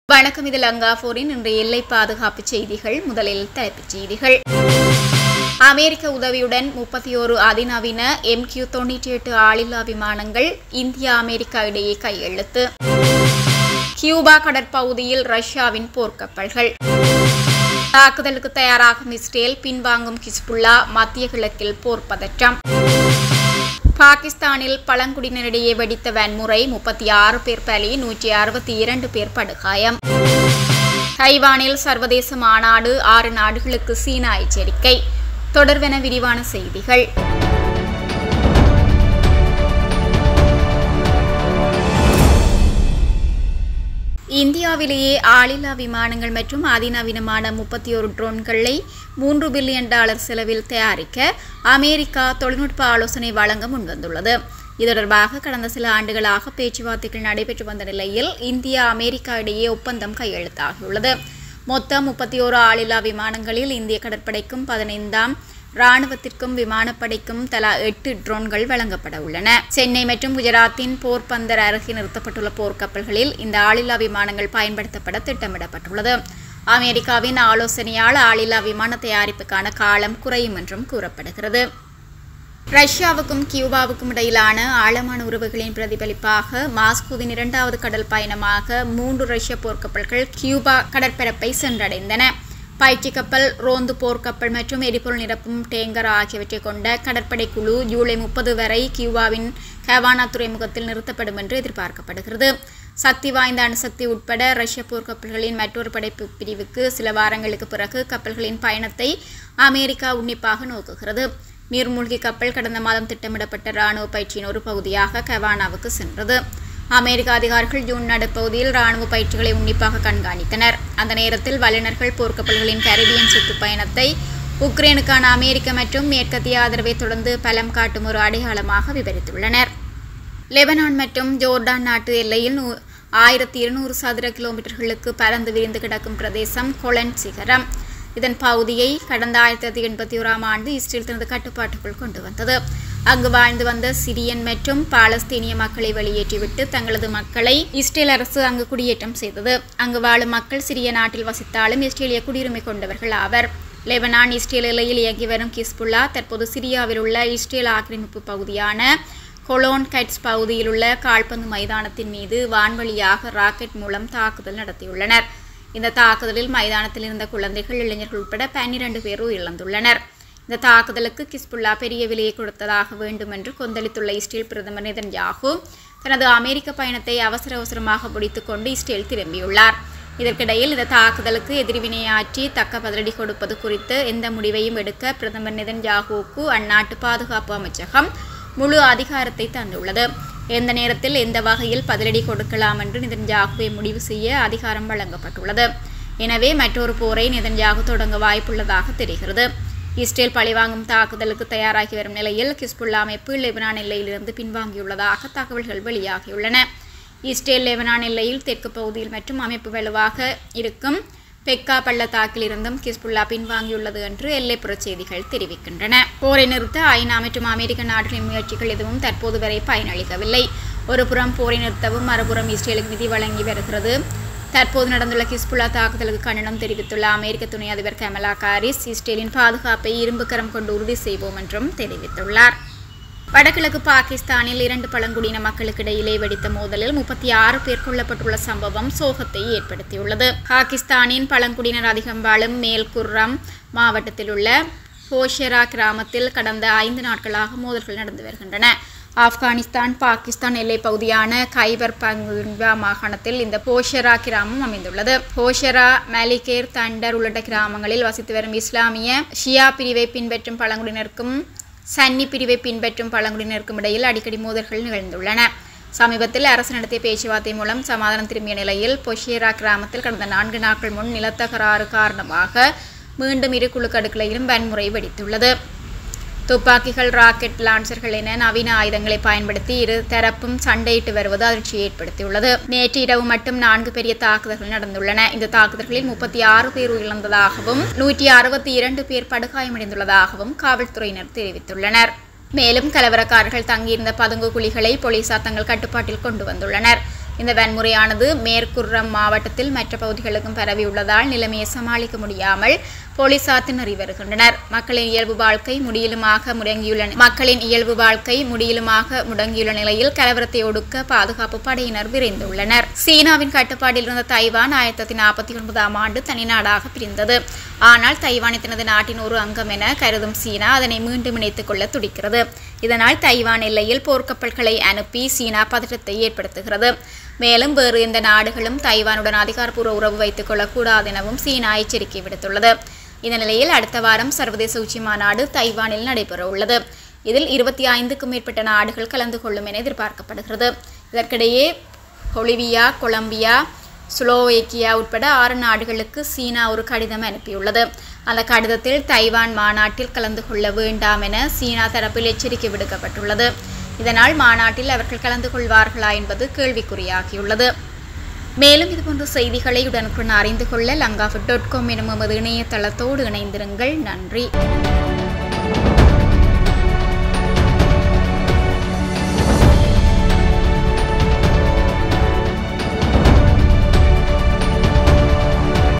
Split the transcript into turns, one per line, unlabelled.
வணக்கம் இது லங்காபோரின் இன்றைய எல்லை பாதுகாப்பு செய்திகள் முதலில் தலைப்புச் செய்திகள் அமெரிக்க உதவியுடன் முப்பத்தி ஓரு அதிநவீன எம்கியூ தொண்ணூற்றி எட்டு ஆளில்லா விமானங்கள் இந்தியா அமெரிக்கா இடையே கையெழுத்து கியூபா கடற்பகுதியில் ரஷ்யாவின் போர்க்கப்பல்கள் தாக்குதலுக்கு தயாராகும் இஸ்ரேல் பின்வாங்கும் ஹிஸ்புல்லா மத்திய கிழக்கில் போர் பதற்றம் பாகிஸ்தானில் பழங்குடியினரிடையே வெடித்த வன்முறை முப்பத்தி ஆறு பேர் பலி நூற்றி அறுபத்தி இரண்டு பேர் படுகாயம் தைவானில் சர்வதேச மாநாடு ஆறு நாடுகளுக்கு சீனா எச்சரிக்கை தொடர்வென விரிவான செய்திகள் இந்தியாவிலேயே ஆளில்லா விமானங்கள் மற்றும் அதிநவீனமான முப்பத்தி ஒரு ட்ரோன்களை மூன்று பில்லியன் டாலர் செலவில் தயாரிக்க அமெரிக்கா தொழில்நுட்ப ஆலோசனை வழங்க முன்வந்துள்ளது இது தொடர்பாக கடந்த சில ஆண்டுகளாக பேச்சுவார்த்தைகள் நடைபெற்று வந்த நிலையில் இந்தியா அமெரிக்கா இடையே ஒப்பந்தம் கையெழுத்தாகியுள்ளது மொத்தம் முப்பத்தி ஓரு ஆளில்லா விமானங்களில் இந்திய கடற்படைக்கும் பதினைந்தாம் ராணுவத்திற்கும் விமானப்படைக்கும் தலா எட்டு ட்ரோன்கள் வழங்கப்பட உள்ளன சென்னை மற்றும் குஜராத்தின் போர்பந்தர் அருகே நிறுத்தப்பட்டுள்ள போர்க்கப்பல்களில் இந்த ஆளில்லா விமானங்கள் பயன்படுத்தப்பட திட்டமிடப்பட்டுள்ளது அமெரிக்காவின் ஆலோசனையால் ஆளில்லா விமான தயாரிப்புக்கான காலம் குறையும் என்றும் கூறப்படுகிறது ரஷ்யாவுக்கும் கியூபாவுக்கும் இடையிலான ஆழமான உறவுகளின் பிரதிபலிப்பாக மாஸ்கோவின் இரண்டாவது கடல் பயணமாக மூன்று ரஷ்ய போர்க்கப்பல்கள் கியூபா கடற்பரப்பை சென்றடைந்தன பயிற்சி கப்பல் ரோந்து போர்க்கப்பல் மற்றும் எரிபொருள் நிரப்பும் டேங்கர் ஆகியவற்றை கொண்ட கடற்படை குழு ஜூலை முப்பது வரை கியூபாவின் ஹவானா துறைமுகத்தில் நிறுத்தப்படும் என்று எதிர்பார்க்கப்படுகிறது சக்தி வாய்ந்த அணுசக்தி உட்பட ரஷ்ய போர்க்கப்பல்களின் மற்றொரு படைப்பு பிரிவுக்கு சில வாரங்களுக்கு பிறகு கப்பல்களின் பயணத்தை அமெரிக்கா உன்னிப்பாக நோக்குகிறது நீர்மூழ்கி கப்பல் கடந்த மாதம் திட்டமிடப்பட்ட ராணுவ பயிற்சியின் ஒரு பகுதியாக கவானாவுக்கு சென்றது அமெரிக்க அதிகாரிகள் ஜூன் நடுப்பகுதியில் ராணுவ பயிற்சிகளை உன்னிப்பாக கண்காணித்தனர் அந்த நேரத்தில் வல்லுநர்கள் போர்க்கப்பல்களின் கரிபியன் சுற்றுப்பயணத்தை உக்ரைனுக்கான அமெரிக்க மற்றும் மேற்கத்திய ஆதரவை தொடர்ந்து பலம் காட்டும் ஒரு அடையாளமாக விவரித்துள்ளனர் லெபனான் மற்றும் ஜோர்டான் நாட்டு எல்லையில் ஆயிரத்தி இருநூறு சதுர கிலோமீட்டர்களுக்கு பறந்து விரிந்து கிடக்கும் பிரதேசம் கொலன் சிகரம் இதன் பகுதியை கடந்த ஆயிரத்தி தொள்ளாயிரத்தி எண்பத்தி ஓராம் ஆண்டு இஸ்ரேல் தனது கட்டுப்பாட்டுக்குள் கொண்டு வந்தது அங்கு வாழ்ந்து வந்த சிரியன் மற்றும் பாலஸ்தீனிய மக்களை வெளியேற்றிவிட்டு தங்களது மக்களை இஸ்ரேல் அரசு அங்கு குடியேற்றம் செய்தது அங்கு வாழும் மக்கள் சிரிய நாட்டில் வசித்தாலும் இஸ்ரேலிய குடியுரிமை கொண்டவர்கள் ஆவர் லெபனான் இஸ்ரேல் எல்லையில் இயங்கி வரும் கிஸ்புல்லா தற்போது சிரியாவில் உள்ள இஸ்ரேல் ஆக்கிரமிப்பு பகுதியான கொலோன் கைட்ஸ் பகுதியில் உள்ள கால்பந்து மைதானத்தின் மீது வான்வழியாக ராக்கெட் மூலம் தாக்குதல் நடத்தியுள்ளனர் இந்த தாக்குதலில் மைதானத்தில் இருந்த குழந்தைகள் இளைஞர்கள் உட்பட பன்னிரண்டு பேர் உயிரிழந்துள்ளனர் இந்த தாக்குதலுக்கு கிஸ்புல்லா பெரிய விலையை கொடுத்ததாக வேண்டும் என்று கொந்தளித்துள்ள இஸ்ரேல் பிரதமர் நெதன்யாகு தனது அமெரிக்க பயணத்தை அவசர அவசரமாக முடித்துக்கொண்டு இஸ்ரேல் திரும்பியுள்ளார் இதற்கிடையில் இந்த தாக்குதலுக்கு எதிர்வினையாற்றி தக்க பதிலடி கொடுப்பது குறித்து எந்த முடிவையும் எடுக்க பிரதமர் நெதன்யாகுவுக்கு அந்நாட்டு பாதுகாப்பு அமைச்சகம் முழு அதிகாரத்தை தந்துள்ளது எந்த நேரத்தில் எந்த வகையில் பதிலடி கொடுக்கலாம் என்று நிதன்யாகுவை முடிவு செய்ய அதிகாரம் வழங்கப்பட்டுள்ளது எனவே மற்றொரு போரை நிதன்யாகு தொடங்க வாய்ப்புள்ளதாக தெரிகிறது இஸ்ரேல் பழிவாங்கும் தாக்குதலுக்கு தயாராகி வரும் நிலையில் கிஸ்புல்லா அமைப்பு லெபனான் எல்லையிலிருந்து பின்வாங்கியுள்ளதாக தகவல்கள் வெளியாகியுள்ளன இஸ்ரேல் லெபனான் எல்லையில் தெற்கு பகுதியில் மற்றும் அமைப்பு வலுவாக இருக்கும் பெக்கா பள்ளத்தாக்கில் இருந்தும் கிஸ்புல்லா பின்வாங்கியுள்ளது என்று எல்லைப்புற செய்திகள் தெரிவிக்கின்றன போரை நிறுத்த ஐநா மற்றும் அமெரிக்க நாடுகளின் முயற்சிகள் எதுவும் தற்போது வரை பயனளிக்கவில்லை ஒரு புறம் போரை நிறுத்தவும் மறுபுறம் இஸ்ரேலுக்கு நிதி வழங்கி வருகிறது தற்போது நடந்துள்ள கிஸ்புல்லா தாக்குதலுக்கு கண்டனம் தெரிவித்துள்ள அமெரிக்க துணை அதிபர் கமலா காரிஸ் இஸ்ரேலின் பாதுகாப்பை இரும்பு கரம் கொண்டு உறுதி செய்வோம் என்றும் தெரிவித்துள்ளார் வடகிழக்கு பாகிஸ்தானில் இரண்டு பழங்குடியின மக்களுக்கு இடையிலே வெடித்த மோதலில் முப்பத்தி ஆறு பேர் கொல்லப்பட்டுள்ள சம்பவம் சோகத்தை ஏற்படுத்தியுள்ளது பாகிஸ்தானின் பழங்குடியினர் அதிகம் வாழும் மேல்குர்ரம் மாவட்டத்தில் உள்ள ஹோஷெரா கிராமத்தில் கடந்த ஐந்து நாட்களாக மோதல்கள் நடந்து வருகின்றன ஆப்கானிஸ்தான் பாகிஸ்தான் எல்லை பகுதியான கைபர் பங்குவா மாகாணத்தில் இந்த போஷரா கிராமம் அமைந்துள்ளது போஷரா மலிகேர் தண்டர் உள்ளிட்ட கிராமங்களில் வசித்து வரும் இஸ்லாமிய ஷியா பிரிவை பின்பற்றும் பழங்குடியினருக்கும் சன்னி பிரிவை பின்பற்றும் பழங்குடியினருக்கும் இடையில் அடிக்கடி மோதல்கள் நிகழ்ந்துள்ளன சமீபத்தில் அரசு நடத்திய பேச்சுவார்த்தை மூலம் சமாதானம் திரும்பிய நிலையில் பொஷியரா கிராமத்தில் கடந்த நான்கு நாட்கள் முன் நிலத்தகராறு காரணமாக மீண்டும் இரு குழுக்கடுக்களையிலும் வன்முறை வெடித்துள்ளது துப்பாக்கிகள் ராக்கெட் லான்சர்கள் என நவீன ஆயுதங்களை பயன்படுத்தி இரு தரப்பும் சண்டையிட்டு வருவது அதிர்ச்சியை ஏற்படுத்தியுள்ளது நேற்று இரவு மட்டும் நான்கு பெரிய தாக்குதல்கள் நடந்துள்ளன இந்த தாக்குதல்களில் முப்பத்தி ஆறு பேர் உயிரிழந்ததாகவும் நூற்றி அறுபத்தி இரண்டு பேர் படுகாயமடைந்துள்ளதாகவும் காவல்துறையினர் தெரிவித்துள்ளனர் மேலும் கலவரக்காரர்கள் தங்கியிருந்த பதுங்கு குழிகளை போலீசார் தங்கள் கட்டுப்பாட்டில் கொண்டு வந்துள்ளனர் இந்த வன்முறையானது மேற்குர்ரம் மாவட்டத்தில் மற்ற பகுதிகளுக்கும் பரவியுள்ளதால் நிலைமையை சமாளிக்க முடியாமல் போலீசார் திணறி வருகின்றனர் மக்களின் இயல்பு வாழ்க்கை முடியலுமாக முடங்கியுள்ள மக்களின் இயல்பு வாழ்க்கை முடியலுமாக முடங்கியுள்ள நிலையில் கலவரத்தை ஒடுக்க பாதுகாப்பு படையினர் விரைந்துள்ளனர் சீனாவின் கட்டுப்பாட்டில் இருந்த தைவான் ஆயிரத்தி நாற்பத்தி ஒன்பதாம் ஆண்டு தனிநாடாக பிரிந்தது ஆனால் தைவானை தனது நாட்டின் ஒரு அங்கம் என கருதும் சீனா அதனை மீண்டும் இணைத்துக் கொள்ள துடிக்கிறது இதனால் தைவான் எல்லையில் போர்க்கப்பல்களை அனுப்பி சீனா பதற்றத்தை ஏற்படுத்துகிறது மேலும் வேறு எந்த நாடுகளும் தைவானுடன் அதிகாரப்பூர்வ உறவு வைத்துக் கொள்ளக்கூடாது எனவும் சீனா எச்சரிக்கை விடுத்துள்ளது இந்த நிலையில் அடுத்த வாரம் சர்வதேச உச்சி மாநாடு தைவானில் நடைபெற உள்ளது இதில் இருபத்தி ஐந்துக்கும் மேற்பட்ட நாடுகள் கலந்து கொள்ளும் என எதிர்பார்க்கப்படுகிறது இதற்கிடையே பொலிவியா கொலம்பியா சுலோவேக்கியா உட்பட ஆறு நாடுகளுக்கு சீனா ஒரு கடிதம் அனுப்பியுள்ளது அந்த கடிதத்தில் தைவான் மாநாட்டில் கலந்து கொள்ள வேண்டாம் என சீனா தரப்பில் எச்சரிக்கை விடுக்கப்பட்டுள்ளது இதனால் மாநாட்டில் அவர்கள் கலந்து கொள்வார்களா என்பது கேள்விக்குறியாகியுள்ளது மேலும் இதுபோன்ற செய்திகளை உடனுக்குடன் அறிந்து கொள்ள லங்காஃபுட் டாட் காம் எனும் எமது இணையதளத்தோடு இணைந்திருங்கள் நன்றி